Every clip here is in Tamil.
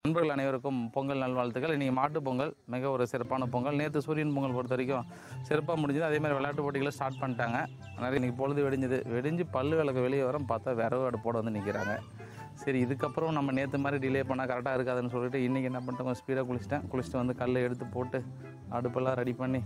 நண்பர்கள் அனைவருக்கும் பொங்கல் நல்வாழ்த்துக்கள் இன்றைக்கி மாட்டுப் பொங்கல் மிக ஒரு சிறப்பான பொங்கல் நேற்று சூரியன் பொங்கல் பொறுத்த வரைக்கும் சிறப்பாக முடிஞ்சது அதே மாதிரி விளையாட்டு போட்டிகளை ஸ்டார்ட் பண்ணிட்டாங்க நிறைய இன்றைக்கி பொழுது வெடிஞ்சது வெடிஞ்சு பல்லு விளக்கு வெளியே வரும் பார்த்தா விரவு அடுப்போட வந்து நிற்கிறாங்க சரி இதுக்கப்புறம் நம்ம நேற்று மாதிரி டிலே பண்ணால் கரெக்டாக இருக்காதுன்னு சொல்லிட்டு இன்றைக்கி என்ன பண்ணிட்டேன் கொஞ்சம் ஸ்பீடாக குளிச்சிட்டேன் குளிச்சுட்டு வந்து கல்லை எடுத்து போட்டு அடுப்பெல்லாம் ரெடி பண்ணி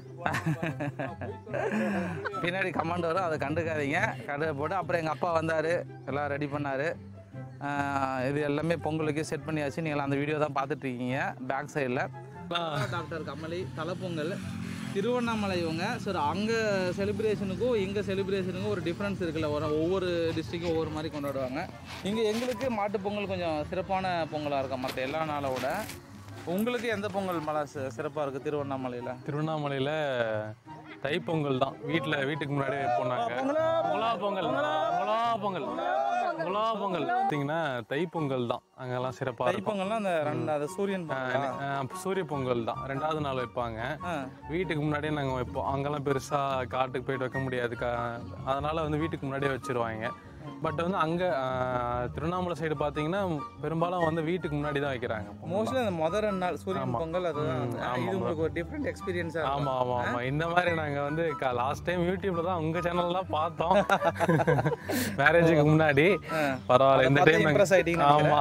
பின்னாடி கமாண்ட் வரும் அதை கண்டுக்காதீங்க கடை போட்டு அப்புறம் எங்கள் அப்பா வந்தார் எல்லாம் ரெடி பண்ணார் இது எல்லாமே பொங்கலுக்கு செட் பண்ணியாச்சு நீங்கள் அந்த வீடியோ தான் பார்த்துட்டு இருக்கீங்க பேக் சைடில் டாக்டர் கமலி தலைப்பொங்கல் திருவண்ணாமலை இவங்க சார் அங்கே செலிப்ரேஷனுக்கும் இங்கே செலிப்ரேஷனுக்கும் ஒரு டிஃப்ரென்ஸ் இருக்குல்ல ஒரு ஒவ்வொரு டிஸ்ட்ரிக்கும் ஒவ்வொரு மாதிரி கொண்டாடுவாங்க இங்கே எங்களுக்கு மாட்டுப் பொங்கல் கொஞ்சம் சிறப்பான பொங்கலாக இருக்கும் மற்ற எல்லா நாளை விட உங்களுக்கு எந்த பொங்கல் மழை சிறப்பாக இருக்குது திருவண்ணாமலையில் திருவண்ணாமலையில் தைப்பொங்கல் தான் வீட்டில் வீட்டுக்கு முன்னாடி போனாங்க முலா பொங்கல் முலா பொங்கல் முலா பொங்கல் பார்த்தீங்கன்னா தைப்பொங்கல் தான் அங்கெல்லாம் சிறப்பாக இருக்கும் தைப்பொங்கல்னா அந்த ரெண்டு அது சூரியன் பொங்கலா? அஹ் சூரிய பொங்கல் தான் ரெண்டாவது நாள் வைப்பாங்க ஆ வீட்டுக்கு முன்னாடியே நாங்கள் வைப்போம் அங்கெல்லாம் பெருசாக காட்டுக்கு போயிட்டு வைக்க முடியாது கா அதனால் வந்து வீட்டுக்கு முன்னாடியே வச்சுருவாங்க பட் வந்து அங்கே திருவண்ணாமலை சைடு பார்த்தீங்கன்னா பெரும்பாலும் வந்து வீட்டுக்கு முன்னாடி தான் வைக்கிறாங்க மோஸ்ட்லி அந்த முதல் ரெண்டு நாள் சூரியன் ஆமா. பொங்கல் அதுதான் ம், ஆ, ஆமா, இது bro. உங்களுக்கு ஒரு டிஃப்ரெண்ட் எக்ஸ்பீரியன்ஸாக ஆமா ஆமா ஆமா இந்த மாதிரி நாங்க வந்து லாஸ்ட் டைம் யூடியூப்ல தான் உங்க சேனல்லாம் பார்த்தோம் மேரேஜுக்கு முன்னாடி பரவாயில்ல இந்த டைம் இம்ப்ரெஸ் ஆயிட்டீங்க ஆமா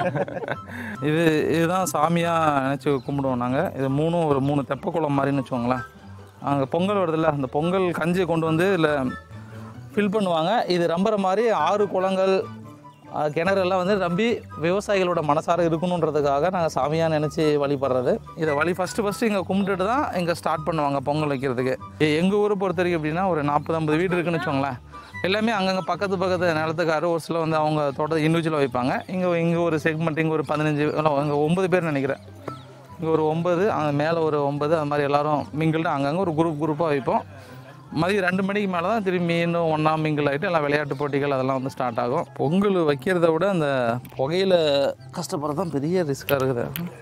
இது இதுதான் சாமியாக நினச்சி கும்பிடுவோம் நாங்கள் இது மூணும் ஒரு மூணு தெப்ப குளம் மாதிரின்னு வச்சுக்கோங்களேன் அங்கே பொங்கல் வருதுல்ல அந்த பொங்கல் கஞ்சியை கொண்டு வந்து இதில் ஃபில் பண்ணுவாங்க இது ரம்புற மாதிரி ஆறு குளங்கள் அஹ், கிணறு எல்லாம் வந்து நம்பி விவசாயிகளோட மனசார இருக்கணுன்றதுக்காக நாங்கள் சாமியாக நினச்சி வழிபடுறது இதை வழி ஃபஸ்ட்டு ஃபஸ்ட்டு இங்கே கும்பிட்டுட்டு தான் இங்கே ஸ்டார்ட் பண்ணுவாங்க பொங்கல் வைக்கிறதுக்கு எங்கள் ஊரை பொறுத்த வரைக்கும் எப்படின்னா ஒரு நாற்பது ஐம்பது வீடு இருக்குன்னு வச்சுக்கோங்களேன் எல்லாமே அங்கங்கே பக்கத்து பக்கத்து நிலத்துக்காரு ஒரு சில வந்து அவங்க தோட்டத்தை இண்டிவிஜுவலாக வைப்பாங்க இங்கே இங்கே ஒரு செக்மெண்ட் இங்கே ஒரு பதினஞ்சு இல்லை இங்கே ஒம்பது பேர் நினைக்கிறேன் இங்கே ஒரு ஒம்பது அங்கே மேலே ஒரு ஒம்பது அது மாதிரி எல்லாரும் மிங்கிள்டு அங்கங்கே ஒரு குரூப் குரூப்பாக வைப்போம் மதியம் ரெண்டு மணிக்கு மேலே தான் திரும்பி இன்னும் ஒன்றா மிங்கிள் ஆகிட்டு எல்லாம் விளையாட்டு போட்டிகள் அதெல்லாம் வந்து ஸ்டார்ட் ஆகும் பொங்கல் வைக்கிறத விட அந்த புகையில கஷ்டப்படுறது தான் பெரிய ரிஸ்க்காக இருக்குது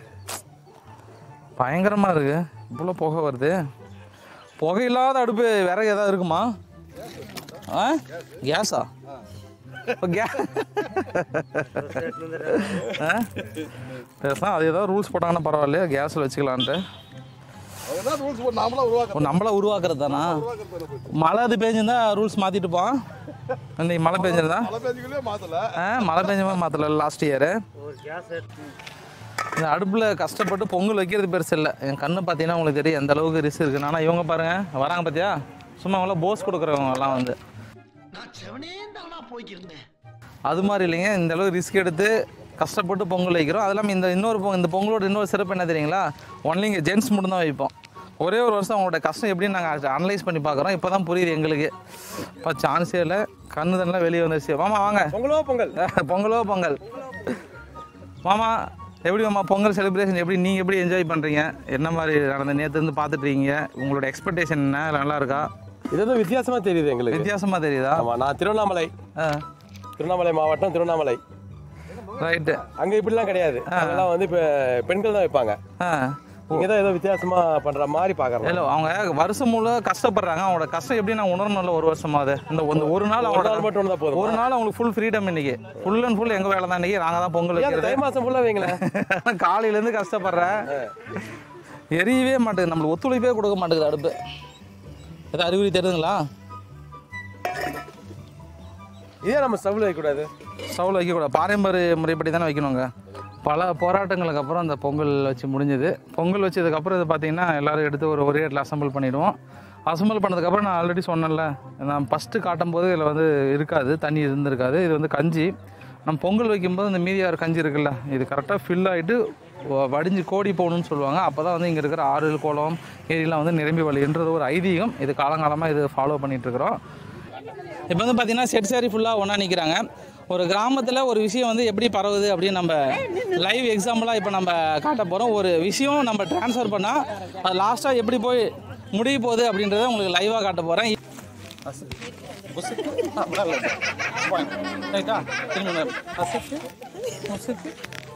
பயங்கரமாக இருக்குது இவ்வளோ புகை வருது புகையில்லாத அடுப்பு விறகு ஏதாவது இருக்குமா ஆ கேஸா இப்போ கே ஆ பேசாம அது ஏதாவது ரூல்ஸ் போட்டாங்கன்னா பரவாயில்லையா கேஸில் வச்சுக்கலான்ட்டு அதுதான் ரூல்ஸ் போட்டு நாமளா உருவாக்க ஓ, நம்மளா உருவாக்குறது தானா மழை அது பெஞ்சிருந்தா ரூல்ஸ் மாற்றிட்டுப்போம் இன்னைக்கு மழை பெஞ்சிருந்தா மழை பெஞ்சுக்கலே மாத்தல ஆ மழை பெஞ்ச மாதிரி மாற்றல லாஸ்ட் இயரு இந்த அடுப்பில் கஷ்டப்பட்டு பொங்கல் வைக்கிறது பெருசு இல்லை என் கண்ணு பார்த்தீங்கன்னா உங்களுக்கு தெரியும் எந்த அளவுக்கு ரிஸ்க் இருக்குன்னு ஆனால் இவங்க பாருங்கள் வராங்க பார்த்தியா சும்மா அவங்கள போஸ் கொடுக்குறவங்க எல்லாம் வந்து நான் செவனே தானா போய்க்கிருந்தேன் அது மாதிரி இல்லைங்க இந்த அளவுக்கு ரிஸ்க் எடுத்து கஷ்டப்பட்டு பொங்கல் வைக்கிறோம் அது இல்லாமல் இந்த இன்னொரு பொங்கல் இந்த பொங்கலோட இன்னொரு சிறப்பு என்ன தெரியுங்களா ஒன்லி இங்கே ஜென்ஸ் மட்டும் தான் வைப்போம் ஒரே ஒரு வருஷம் அவங்களோட கஷ்டம் எப்படின்னு நாங்கள் அனலைஸ் பண்ணி பார்க்குறோம் இப்போ தான் புரியுது எங்களுக்கு இப்போ சான்ஸே இல்லை கண்ணு தண்ணெலாம் வெளியே வந்துருச்சு மாமா வாங்க பொங்கலோ பொங்கல் பொங்கலோ பொங்கல் மாமா எப்படி மாமா பொங்கல் செலிப்ரேஷன் எப்படி நீங்கள் எப்படி என்ஜாய் பண்ணுறீங்க என்ன மாதிரி நடந்த நேற்று இருந்து பார்த்துட்டு இருக்கீங்க உங்களோட எக்ஸ்பெக்டேஷன் என்ன நல்லா இருக்கா இது ஏதோ வித்தியாசமா தெரியுது எங்களுக்கு வித்தியாசமாக தெரியுதா ஆமா நான் திருவண்ணாமலை ஆ திருவண்ணாமலை மாவட்டம் திருவண்ணாமலை ரைட்டு அங்க இப்படிலாம் கிடையாது அங்கெல்லாம் வந்து இப்ப பெண்கள் தான் வைப்பாங்க ஆ இங்க தான் ஏதோ வித்தியாசமா பண்ற மாதிரி பாக்குறேன் இல்லை அவங்க வருஷம் முழு கஷ்டப்படுறாங்க அவங்களோட கஷ்டம் எப்படி நான் உணரணும்ல ஒரு வருஷமாவது இந்த இந்த ஒரு நாள் ஒரு அவங்களோட நாள் மட்டும் தான் போதும் ஒரு நாள் அவங்களுக்கு ஃபுல் ஃப்ரீடம் இன்னைக்கு ஃபுல் அண்ட் ஃபுல் எங்கள் வேலை தான் இன்னைக்கு நாங்கள் தான் பொங்கல் ஏன் அந்த தை வைக்கிறது மாசம் ஃபுல்லா வைங்களேன் காலையிலேருந்து கஷ்டப்படுறேன் எரியவே மாட்டேங்குது நம்மளுக்கு ஒத்துழைப்பே கொடுக்க மாட்டேங்குது அடுப்பு ஏதாவது அறிகுறி தெரியுதுங்களா இதே நம்ம ஸ்டவ்ல வைக்கக்கூடாது ஸ்டவ்வில் வைக்கக்கூடாது பாரம்பரிய முறைப்படி தானே வைக்கணுங்க பல போராட்டங்களுக்கு அப்புறம் அந்த பொங்கல் வச்சு முடிஞ்சது பொங்கல் வச்சதுக்கப்புறம் இது பார்த்தீங்கன்னா எல்லாரும் எடுத்து ஒரு ஒரே இடத்துல அசம்பிள் பண்ணிவிடுவோம் அசம்பிள் பண்ணதுக்கப்புறம் நான் ஆல்ரெடி சொன்னேன்ல நான் ஃபஸ்ட்டு காட்டும் போது இதில் வந்து இருக்காது தண்ணி இருந்திருக்காது இது வந்து கஞ்சி நம்ம பொங்கல் வைக்கும்போது இந்த மீதியார் கஞ்சி இருக்குல்ல இது கரெக்டாக ஃபில் ஆகிட்டு வடிஞ்சு கோடி போகணும்னு சொல்லுவாங்க அப்போ தான் வந்து இங்கே இருக்கிற ஆறு குளம் ஏரியெல்லாம் வந்து நிரம்பி வழின்றது ஒரு ஐதீகம் இது காலங்காலமாக இது ஃபாலோ பண்ணிகிட்ருக்குறோம் இப்போ வந்து பார்த்தீங்கன்னா செட் சாரி ஃபுல்லாக ஒன்றா நிற்கிறாங்க ஒரு கிராமத்தில் ஒரு விஷயம் வந்து எப்படி பரவுது அப்படின்னு நம்ம லைவ் எக்ஸாம்பிளாக இப்போ நம்ம காட்ட போகிறோம் ஒரு விஷயம் நம்ம ட்ரான்ஸ்ஃபர் பண்ணால் அது லாஸ்ட்டாக எப்படி போய் முடிய போகுது அப்படின்றத உங்களுக்கு லைவாக காட்ட போகிறேன் ரைட்டா திரும்ப அசத்து அசத்து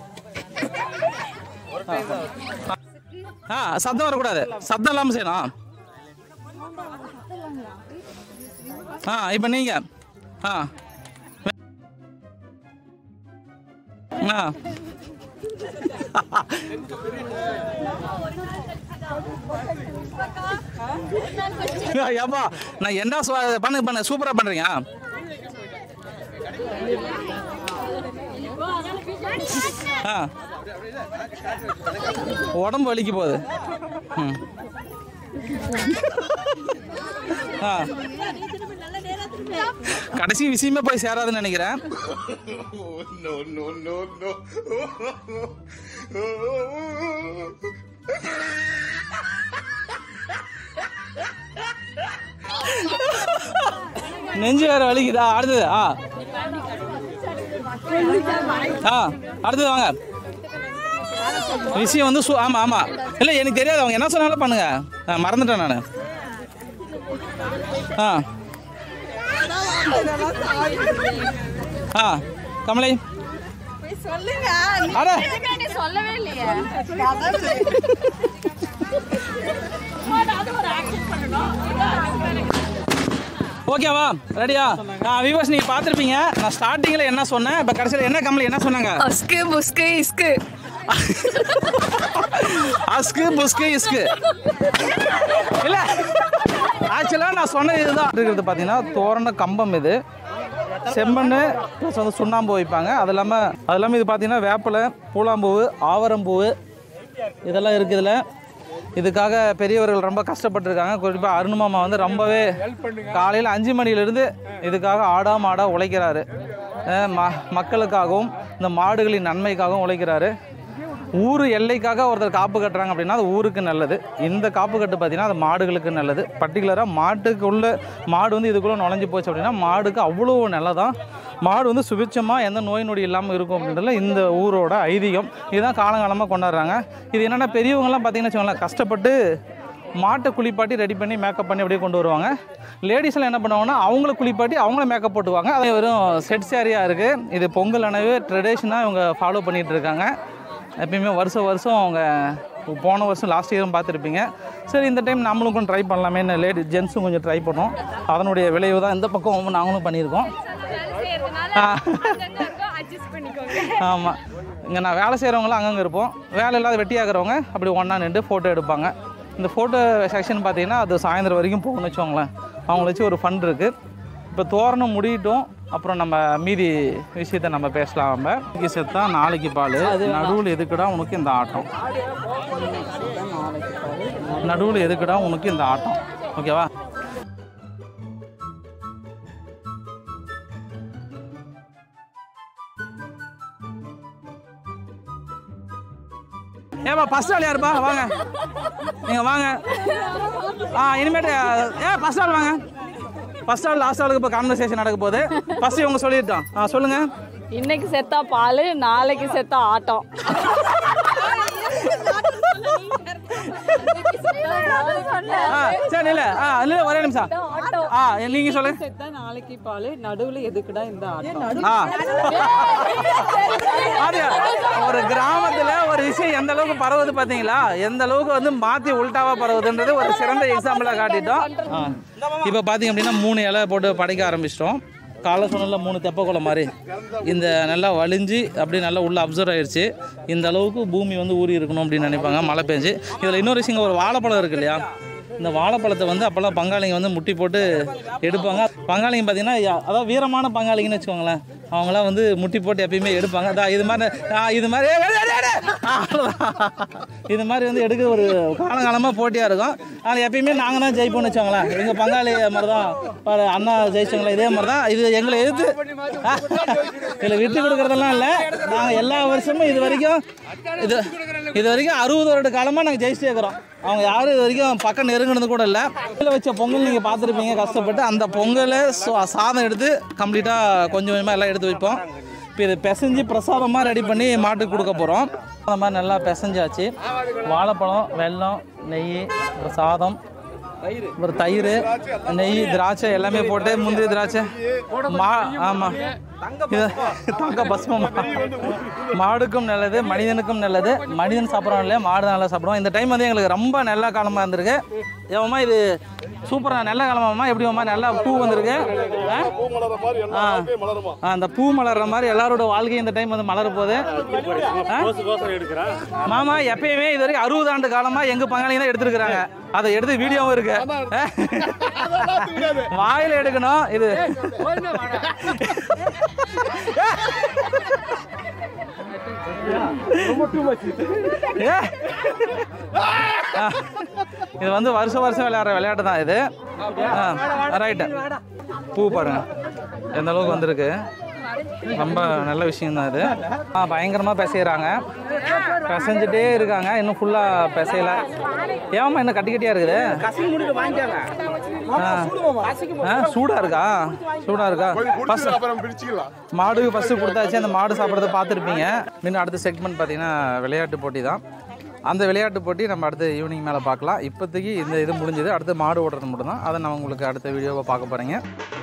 ஆ சத்தம் வரக்கூடாது சத்தம் இல்லாமல் செய்யணும் ஆ இப்போ நீங்கள் ஆ ஆ ஏப்பா நான் என்ன சொ- பண்ணு பண்ண சூப்பராக பண்ணுறீங்க ஆ உடம்பு வலிக்கு போகுது ம் ஆ கடைசி விஷயமே போய் சேராதுன்னு நினைக்கிறேன் நெஞ்சு வேற வலிக்குதா அடுத்தது ஆ ஆ அடுத்தது வாங்க விஷயம் வந்து சு ஆமாம் ஆமாம் இல்லை எனக்கு தெரியாது அவங்க என்ன சொன்னாலும் பண்ணுங்க ஆ, மறந்துட்டேன் நான் ஆ ஆ கமலை சொல்லுங்க அட நீ சொல்லவே இல்லையே ஓகேவா ரெடியா நான் விவாஸ் நீங்கள் பார்த்துருப்பீங்க நான் ஸ்டார்டிங்கில் என்ன சொன்னேன் இப்போ கடைசியில் என்ன கமலை என்ன சொன்னாங்க அஸ்கு புஸ்கு இஸ்கு அஸ்கு புஸ்கு இஸ்கு இல்ல ஆக்சுவலாக நான் சொன்னது இதுதான் இருக்கிறது பார்த்தீங்கன்னா தோரண கம்பம் இது செம்மண் ப்ளஸ் வந்து சுண்ணாம்பு வைப்பாங்க அது இல்லாமல் அது இல்லாமல் இது பார்த்தீங்கன்னா வேப்பிலை பூலாம்பூவு ஆவரம்பூவு இதெல்லாம் இருக்குதுல இதுக்காக பெரியவர்கள் ரொம்ப கஷ்டப்பட்டிருக்காங்க குறிப்பாக அருணுமாமா வந்து ரொம்பவே காலையில் அஞ்சு மணியிலிருந்து இதுக்காக ஆடா மாடா உழைக்கிறாரு அஹ் ம மக்களுக்காகவும் இந்த மாடுகளின் நன்மைக்காகவும் உழைக்கிறாரு ஊர் எல்லைக்காக ஒருத்தர் காப்பு கட்டுறாங்க அப்படின்னா அது ஊருக்கு நல்லது இந்த காப்பு கட்டு பார்த்தீங்கன்னா அது மாடுகளுக்கு நல்லது பர்டிகுலராக மாட்டுக்குள்ள மாடு வந்து இதுக்குள்ளே நுழைஞ்சு போச்சு அப்படின்னா மாடுக்கு அவ்வளோ நல்லதான் மாடு வந்து சுபிட்சமாக எந்த நோய் நொடி இல்லாமல் இருக்கும் அப்படின்றதுல இந்த ஊரோட ஐதீகம் இதுதான் காலங்காலமாக கொண்டாடுறாங்க இது என்னென்னா பெரியவங்கலாம் பார்த்தீங்கன்னு வச்சுக்கோங்களேன் கஷ்டப்பட்டு மாட்டை குளிப்பாட்டி ரெடி பண்ணி மேக்கப் பண்ணி அப்படியே கொண்டு வருவாங்க லேடிஸ்லாம் என்ன பண்ணுவாங்கன்னா அவங்கள குளிப்பாட்டி அவங்கள மேக்கப் போட்டுவாங்க அது வெறும் செட் சாரியாக இருக்குது இது பொங்கல் அணவு ட்ரெடிஷனாக இவங்க ஃபாலோ பண்ணிகிட்டு இருக்காங்க எப்பயுமே வருஷம் வருஷம் அவங்க போன வருஷம் லாஸ்ட் இயரும் பார்த்துருப்பீங்க சரி இந்த டைம் நம்மளுக்கும் ட்ரை பண்ணலாமேன்னு லேடி ஜென்ஸும் கொஞ்சம் ட்ரை பண்ணோம் அதனுடைய விளைவு தான் இந்த பக்கம் நாங்களும் பண்ணியிருக்கோம் அட்ஜஸ்ட் பண்ணிக்கோங்க ஆமாம் இங்கே நான் வேலை செய்கிறவங்களாம் அங்கங்கே இருப்போம் வேலை இல்லாத வெட்டியாகிறவங்க அப்படி ஒன்றா நின்று ஃபோட்டோ எடுப்பாங்க இந்த ஃபோட்டோ செக்ஷன் பார்த்தீங்கன்னா அது சாயந்தரம் வரைக்கும் போகணும்னு வச்சுக்கோங்களேன் அவங்கள வச்சு ஒரு ஃபண்ட் இருக்குது இப்போ தோரணம் முடியட்டும் அப்புறம் நம்ம மீதி விஷயத்த நம்ம பேசலாம் நம்ம இன்னைக்கு செத்தா நாளைக்கு பால் நடுவில் எதுக்குடா உனக்கு இந்த ஆட்டம் நடுவில் எதுக்குடா உனக்கு இந்த ஆட்டம் ஓகேவா ஏப்பா ஃபர்ஸ்ட் ஆள் யாருப்பா வாங்க நீங்கள் வாங்க ஆ இனிமேட்டு ஏ ஃபர்ஸ்ட் ஆள் வாங்க ஃபர்ஸ்ட் ஆள் லாஸ்ட் ஆளுக்கு இப்போ கான்வர்சேஷன் நடக்க போகுது ஃபர்ஸ்ட் இவங்க சொல்லிட்டோம் ஆ சொல்லுங்கள் இன்னைக்கு செத்தா பால் நாளைக்கு செத்தா ஆட்டம் ஆ சரி இல்லை ஆ இல்லை ஒரே நிமிஷம் ஆ நீங்கள் சொல்லுங்க செத்தா நாளைக்கு பால் நடுவுல எதுக்குடா இந்த ஆட்டம் ஆ அது ஒரு கிராமத்துல ஒரு விஷயம் எந்த அளவுக்கு பரவுது பாத்தீங்களா எந்த அளவுக்கு வந்து மாத்தி உல்டாவா பரவுதுன்றது ஒரு சிறந்த எக்ஸாம்பிளா காட்டிட்டோம் ஆ. இப்போ பாத்தீங்க அப்படின்னா மூணு இலை போட்டு படைக்க ஆரம்பிச்சிட்டோம் காலை சொன்னல மூணு தெப்பக்குளம் மாதிரி இந்த நல்லா வலிஞ்சு அப்படியே நல்லா உள்ள அப்சர்வ் ஆயிடுச்சு இந்த அளவுக்கு பூமி வந்து ஊறி இருக்கணும் அப்படின்னு நினைப்பாங்க மழை பெஞ்சு இதில் இன்னொரு விஷயம் ஒரு வாழைப்பழம் இருக்கு இல்லையா இந்த வாழைப்பழத்தை வந்து அப்போல்லாம் பங்காளிங்க வந்து முட்டி போட்டு எடுப்பாங்க பங்காளிங்க பார்த்தீங்கன்னா யா- அதாவது வீரமான பங்காளிங்கன்னு வச்சுக்கோங்களேன் அவங்களாம் வந்து முட்டி போட்டு எப்பயுமே எடுப்பாங்க அதான் இது மாதிரி ஆ, இது மாதிரி ஏய், ஏய், ஏய், ஏய், ஏய். ஆ, அவ்வளவுதான். இது மாதிரி வந்து எடுக்க ஒரு காலங்காலமாக போட்டியாக இருக்கும் ஆனால் எப்பயுமே நாங்கள் தான் ஜெயிப்போம்னு வச்சுக்கோங்களேன் எங்கள் பங்காளி மாதிரி தான் பாரு, அண்ணா ஜெயிச்சவங்களே இதே மாதிரி தான் இது எங்களை எதிர்த்து இதில் விட்டு கொடுக்குறதெல்லாம் இல்லை நாங்கள் எல்லா வருஷமும் இது வரைக்கும் இது இது வரைக்கும் அறுபது வருட காலமாக நாங்கள் ஜெயிச்சிட்டே இருக்கிறோம் அவங்க யாரும் இது வரைக்கும் பக்கம் நெருங்கினது கூட இல்லை இதில் வச்ச பொங்கல் நீங்கள் பார்த்துருப்பீங்க கஷ்டப்பட்டு அந்த பொங்கலை சா- சாதம் எடுத்து கம்ப்ளீட்டாக கொஞ்சம் கொஞ்சமாக எல்லாம் எடுத்து வைப்போம் இப்போ இதை பிசைஞ்சு பிரசாதமாக ரெடி பண்ணி மாட்டுக்கு கொடுக்க போகிறோம் அந்த மாதிரி நல்லா பிசைஞ்சாச்சு வாழைப்பழம் வெல்லம் நெய் அப்புறம் சாதம் ஒரு தயிர் நெய் திராட்சை எல்லாமே போட்டு முந்திரி திராட்சை மா ஆமாம் இது தங்க பஸ்மம் மாடுக்கும் நல்லது மனிதனுக்கும் நல்லது மனிதன் சாப்பிட்றோம் இல்லையா மாடு தான் நல்லா சாப்பிடுவோம் இந்த டைம் வந்து எங்களுக்கு ரொம்ப நல்ல காலமாக இருந்திருக்கு ஏமாம்மா இது சூப்பராக நல்ல காலமாம்மா எப்படிமாம்மா நல்லா பூ வந்திருக்கு ஆ? பூ மலர மாதிரி எல்லா வாழ்க்கையும் மலருமா ஆ, அந்த பூ மலர்ற மாதிரி எல்லாரோட வாழ்க்கையும் இந்த டைம் வந்து மலர போகுது ஆ? மாமா எப்பயுமே இது வரைக்கும் அறுபது ஆண்டு காலமா எங்க பங்காளிங்க தான் எடுத்திருக்கிறாங்க அதை எடுத்து வீடியோவும் இருக்கு வாயில எடுக்கணும் இது ஏ. ஆ. இது வந்து வருஷம் வருஷம் விளையாடுற விளையாட்டு தான் இது ரைட்டு பூ பாருங்க எந்த அளவுக்கு வந்திருக்கு ரொம்ப நல்ல விஷயம் தான் இது ஆ பயங்கரமாக பிசைகிறாங்க பிசைஞ்சிட்டே இருக்காங்க இன்னும் ஃபுல்லாக பிசையல ஏமா இன்னும் கட்டி கட்டியாக இருக்குது ஆ. ஆ சூடாக இருக்கா சூடாக இருக்கா ஃபஸ்ட் அப்புறம் பிரிச்சுக்கலாம் மாடுக்கு ஃபஸ்ட்டு கொடுத்தாச்சு அந்த மாடு சாப்பிட்றத பார்த்துருப்பீங்க இன்னும் அடுத்த செக்மெண்ட் பார்த்தீங்கன்னா விளையாட்டு போட்டி தான் அந்த விளையாட்டு போட்டி நம்ம அடுத்து ஈவினிங் மேலே பார்க்கலாம் இப்போதைக்கு இந்த இது முடிஞ்சது அடுத்து மாடு ஓடுறது மட்டும் தான் அதை நான் உங்களுக்கு அடுத்த வீடியோவை பார்க்க போகிறீங்க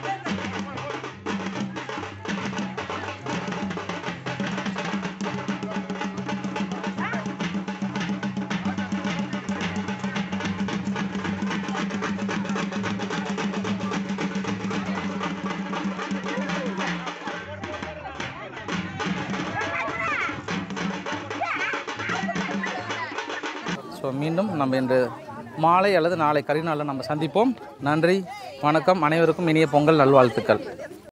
ஸோ மீண்டும் நம்ம இன்று மாலை அல்லது நாளை கரிநாளில் நம்ம சந்திப்போம் நன்றி வணக்கம் அனைவருக்கும் இனிய பொங்கல் நல்வாழ்த்துக்கள்